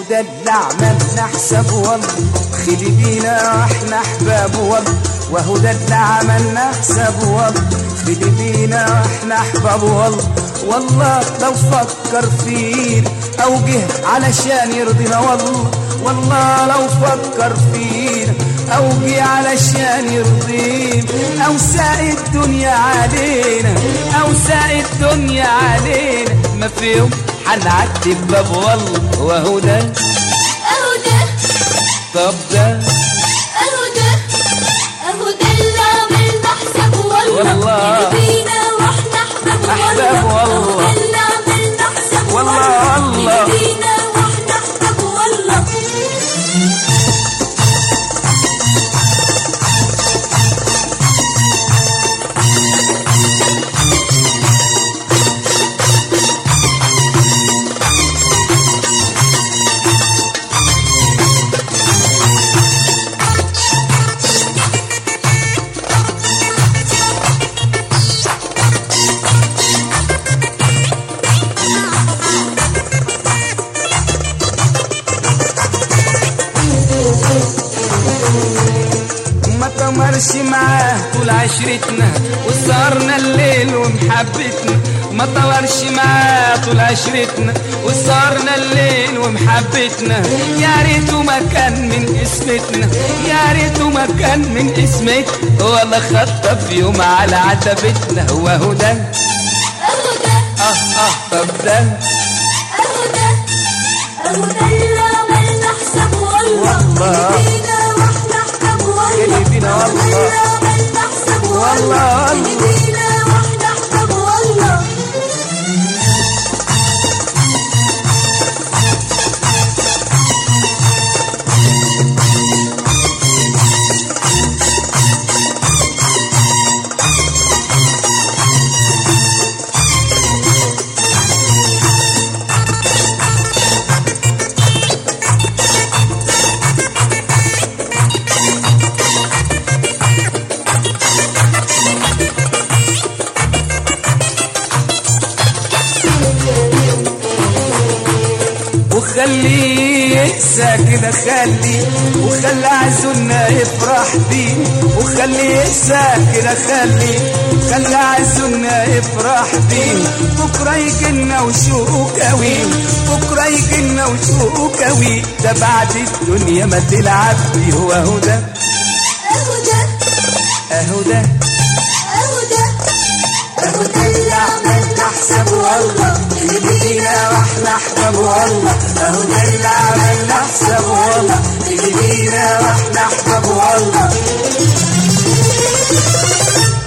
ده اللي عملنا حساب والله خلي بينا واحنا احباب والله وهو ده اللي عملنا حساب والله خلي بينا واحنا احباب والله والله لو فكر فينا او جه علشان يرضينا والله والله لو فكر فينا او جه علشان يرضينا او ساق الدنيا علينا او ساق الدنيا علينا ما في يوم هنعتب باب والله وهو ده اهو ده طب ده اهو ده اهو ده اللي عملنا حساب والله والله. اللي بينا واحنا احباب أحباب والله والله. اهو ده اللي عملنا حساب والله والله الله. اللي بينا واحنا احباب والله ما تمرش معاه طول عشرتنا وسهرنا الليل ومحبتنا ما طورش معاه طول عشرتنا وسهرنا الليل ومحبتنا يا ريته ما كان من اسمتنا يا ريته ما كان من اسمتنا ولا خطة في يوم على عتبتنا وهو ده اهو ده اه اه طب ده اهو ده اهو ده اللي عملنا حساب والله والله. اللي بينا واحنا احباب والله اللي بينا اهو ده والله. اللي عملنا حساب والله. والله اللي بينا واحنا احباب والله وخليه ينسى كده خلي وخلي عزولنا يفرح بيه وخليه ينسى كده خلي خلي عزولنا يفرح بيه بكره يجينا وشوقه قوي بكره يجينا وشوقه قوي ده بعد الدنيا ما تلعب بيه وهو ده اهو ده اهو ده اهو ده اهو ده اللي عملنا حساب والله اللي بينا واحنا احباب والله اهو ده اللي عملنا حساب والله اللي بينا واحنا احباب والله